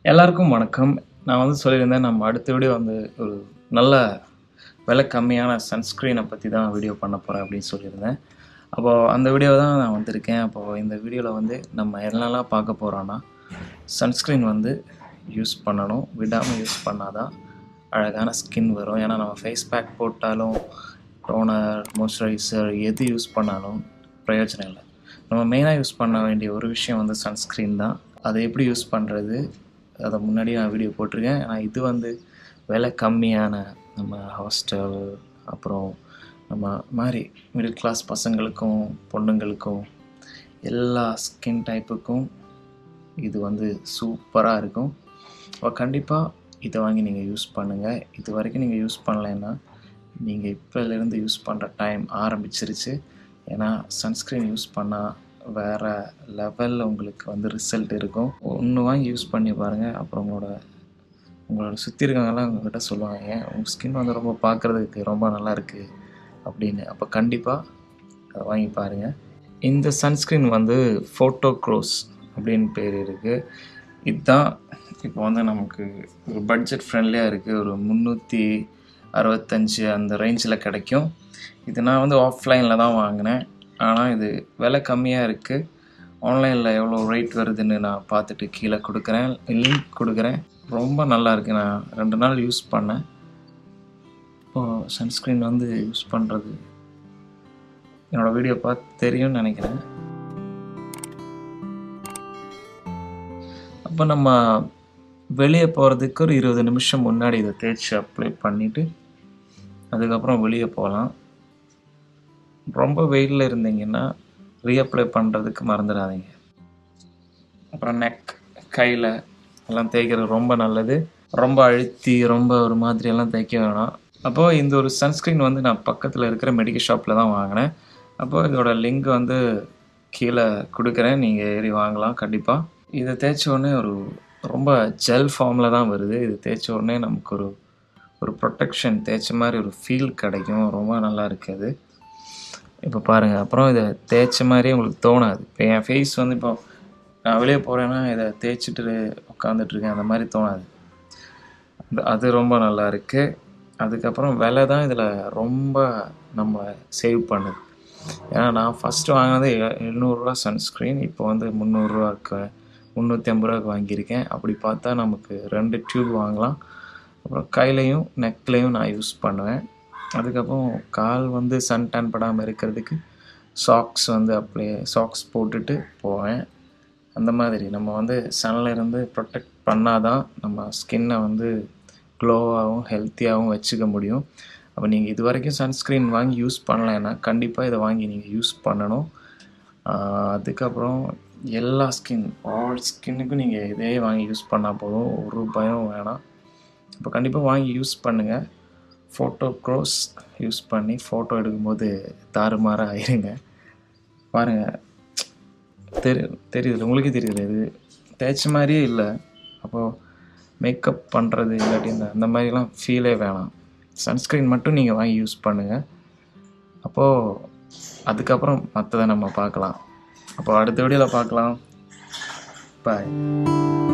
எல்லாருக்கும் வணக்கம் நான் வந்து சொல்லியிருந்தேன் நம்ம அடுத்த வீடியோ வந்து ஒரு நல்ல விலை கம்மியான சன்ஸ்க்ரீனை பற்றி தான் வீடியோ பண்ண போகிறேன் அப்படின்னு சொல்லியிருந்தேன் அப்போது அந்த வீடியோ தான் நான் வந்திருக்கேன் அப்போது இந்த வீடியோவில் வந்து நம்ம என்னெல்லாம் பார்க்க போகிறோன்னா சன்ஸ்க்ரீன் வந்து யூஸ் பண்ணணும் விடாமல் யூஸ் பண்ணாதான் அழகான ஸ்கின் வரும் ஏன்னா நம்ம ஃபேஸ் பேக் போட்டாலும் டோனர் மாய்ஸ்சரைசர் எது யூஸ் பண்ணாலும் பிரயோஜனம் இல்லை நம்ம மெயினாக யூஸ் பண்ண வேண்டிய ஒரு விஷயம் வந்து சன்ஸ்க்ரீன் தான் அதை எப்படி யூஸ் பண்ணுறது அதை முன்னாடி நான் வீடியோ போட்டிருக்கேன் ஆனால் இது வந்து விலை கம்மியான நம்ம ஹாஸ்டல் அப்புறம் நம்ம மாதிரி மிடில் கிளாஸ் பசங்களுக்கும் பொண்ணுங்களுக்கும் எல்லா ஸ்கின் டைப்புக்கும் இது வந்து சூப்பராக இருக்கும் அப்போ கண்டிப்பாக இதை வாங்கி நீங்கள் யூஸ் பண்ணுங்கள் இது வரைக்கும் நீங்கள் யூஸ் பண்ணலைன்னா நீங்கள் இப்போலேருந்து யூஸ் பண்ணுற டைம் ஆரம்பிச்சிருச்சு ஏன்னா சன்ஸ்க்ரீன் யூஸ் பண்ணால் வேறு லெவலில் உங்களுக்கு வந்து ரிசல்ட் இருக்கும் ஒன்று வாங்கி யூஸ் பண்ணி பாருங்கள் அப்புறம் உங்களோட உங்களோட சுற்றி இருக்கவங்கலாம் உங்கள்கிட்ட சொல்லுவாங்க ஏன் உங்கள் ஸ்கின் வந்து ரொம்ப பார்க்குறதுக்கு ரொம்ப நல்லா இருக்குது அப்படின்னு அப்போ கண்டிப்பாக அதை வாங்கி பாருங்கள் இந்த சன்ஸ்க்ரீன் வந்து ஃபோட்டோ க்ரோஸ் அப்படின்னு பேர் இருக்குது இதுதான் இப்போ வந்து நமக்கு ஒரு பட்ஜெட் ஃப்ரெண்ட்லியாக இருக்குது ஒரு முந்நூற்றி அறுபத்தஞ்சு அந்த ரேஞ்சில் கிடைக்கும் இது நான் வந்து ஆஃப்லைனில் தான் வாங்கினேன் ஆனால் இது விலை கம்மியாக இருக்குது ஆன்லைனில் எவ்வளோ ரேட் வருதுன்னு நான் பார்த்துட்டு கீழே கொடுக்குறேன் லிங்க் கொடுக்குறேன் ரொம்ப நல்லா இருக்குது நான் ரெண்டு நாள் யூஸ் பண்ணேன் இப்போது சன்ஸ்க்ரீன் வந்து யூஸ் பண்ணுறது என்னோடய வீடியோ பார்த்து தெரியும்னு நினைக்கிறேன் அப்போ நம்ம வெளியே போகிறதுக்கு ஒரு இருபது நிமிஷம் முன்னாடி இதை தேய்ச்சி அப்ளை பண்ணிவிட்டு அதுக்கப்புறம் வெளியே போகலாம் ரொம்ப வெயிலில் இருந்தீங்கன்னா ரீஅப்ளை பண்ணுறதுக்கு மறந்துடாதீங்க அப்புறம் நெக் கையில் எல்லாம் தேய்க்கிறது ரொம்ப நல்லது ரொம்ப அழுத்தி ரொம்ப ஒரு மாதிரி எல்லாம் தேய்க்க வேணாம் அப்போது இந்த ஒரு சன்ஸ்க்ரீன் வந்து நான் பக்கத்தில் இருக்கிற மெடிக்கல் ஷாப்பில் தான் வாங்கினேன் அப்போது இதோட லிங்க் வந்து கீழே கொடுக்குறேன் நீங்கள் ஏறி வாங்கலாம் கண்டிப்பாக இதை தேய்ச்ச உடனே ஒரு ரொம்ப ஜெல் ஃபார்மில் தான் வருது இது தேய்ச்ச உடனே நமக்கு ஒரு ஒரு ப்ரொட்டெக்ஷன் தேய்ச்ச மாதிரி ஒரு ஃபீல் கிடைக்கும் ரொம்ப நல்லா இருக்குது இப்போ பாருங்கள் அப்புறம் இதை தேய்ச்ச மாதிரியே உங்களுக்கு தோணாது இப்போ என் ஃபேஸ் வந்து இப்போ நான் வெளியே போகிறேன்னா இதை தேய்ச்சிட்டு உட்காந்துட்ருக்கேன் அந்த மாதிரி தோணாது அது அது ரொம்ப நல்லா இருக்குது அதுக்கப்புறம் விலை தான் இதில் ரொம்ப நம்ம சேவ் பண்ணுது ஏன்னா நான் ஃபஸ்ட்டு வாங்கினது எ- எழுநூறுரூவா சன்ஸ்க்ரீன் இப்போ வந்து முந்நூறுரூவாக்கு முந்நூற்றி ஐம்பது ரூபாய்க்கு வாங்கியிருக்கேன் அப்படி பார்த்தா நமக்கு ரெண்டு டியூப் வாங்கலாம் அப்புறம் கையிலையும் நெக்லையும் நான் யூஸ் பண்ணுவேன் அதுக்கப்புறம் கால் வந்து சன் டேன் படாமல் இருக்கிறதுக்கு சாக்ஸ் வந்து அப்படியே சாக்ஸ் போட்டுட்டு போவேன் அந்த மாதிரி நம்ம வந்து சன்ல இருந்து ப்ரொடெக்ட் பண்ணாதான் நம்ம ஸ்கின்னை வந்து க்ளோவாகவும் ஹெல்த்தியாகவும் வச்சுக்க முடியும் அப்போ நீங்கள் இது வரைக்கும் சன்ஸ்க்ரீன் வாங்கி யூஸ் பண்ணலைன்னா கண்டிப்பாக இதை வாங்கி நீங்கள் யூஸ் பண்ணணும் ஆஹ் அதுக்கப்புறம் எல்லா ஸ்கின் ஆல் ஸ்கின்னுக்கும் நீங்கள் இதே வாங்கி யூஸ் பண்ணால் போதும் ஒரு பயம் வேணாம் இப்போ கண்டிப்பாக வாங்கி யூஸ் பண்ணுங்கள் ஃபோட்டோ க்ரோஸ் யூஸ் பண்ணி ஃபோட்டோ எடுக்கும்போது தாறுமாறாக ஆயிருங்க பாருங்கள் தெரி தெரியுது உங்களுக்கே தெரியுது இது தேய்ச்ச மாதிரியே இல்லை அப்போது மேக்கப் பண்ணுறது இல்லாட்டி இந்த அந்த மாதிரிலாம் ஃபீலே வேணாம் சன்ஸ்க்ரீன் மட்டும் நீங்கள் வாங்கி யூஸ் பண்ணுங்கள் அப்போது அதுக்கப்புறம் மற்றதை நம்ம பார்க்கலாம் அப்போ அடுத்த வீடியோவில் பார்க்கலாம் பாய்